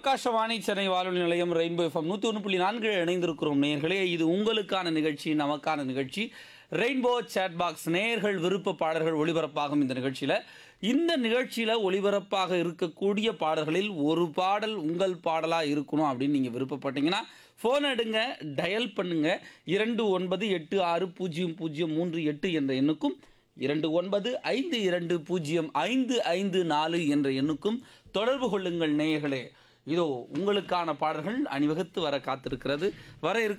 ஆகாஷவாணி சென்னை வானொலி நிலையம் rainbow FM நூற்றி ஒன்று புள்ளி நான்கு இணைந்திருக்கிறோம் நேயர்களே இது உங்களுக்கான நிகழ்ச்சி நமக்கான நிகழ்ச்சி ரெயின்போ சேட் பாக்ஸ் நேயர்கள் விருப்ப பாடல்கள் ஒளிபரப்பாகும் இந்த நிகழ்ச்சியில் இந்த நிகழ்ச்சியில் ஒளிபரப்பாக இருக்கக்கூடிய பாடல்களில் ஒரு பாடல் உங்கள் பாடலாக இருக்கணும் அப்படின்னு நீங்கள் விருப்பப்பட்டீங்கன்னா ஃபோன் எடுங்க டயல் பண்ணுங்க இரண்டு ஒன்பது எட்டு ஆறு பூஜ்ஜியம் பூஜ்ஜியம் மூன்று எட்டு என்ற எண்ணுக்கும் இரண்டு ஒன்பது ஐந்து இரண்டு பூஜ்ஜியம் ஐந்து ஐந்து நாலு என்ற எண்ணுக்கும் தொடர்பு கொள்ளுங்கள் நேயர்களே இதோ உங்களுக்கான பாடல்கள் அணிவகுத்து வர காத்திருக்கிறது வர இருக்கிற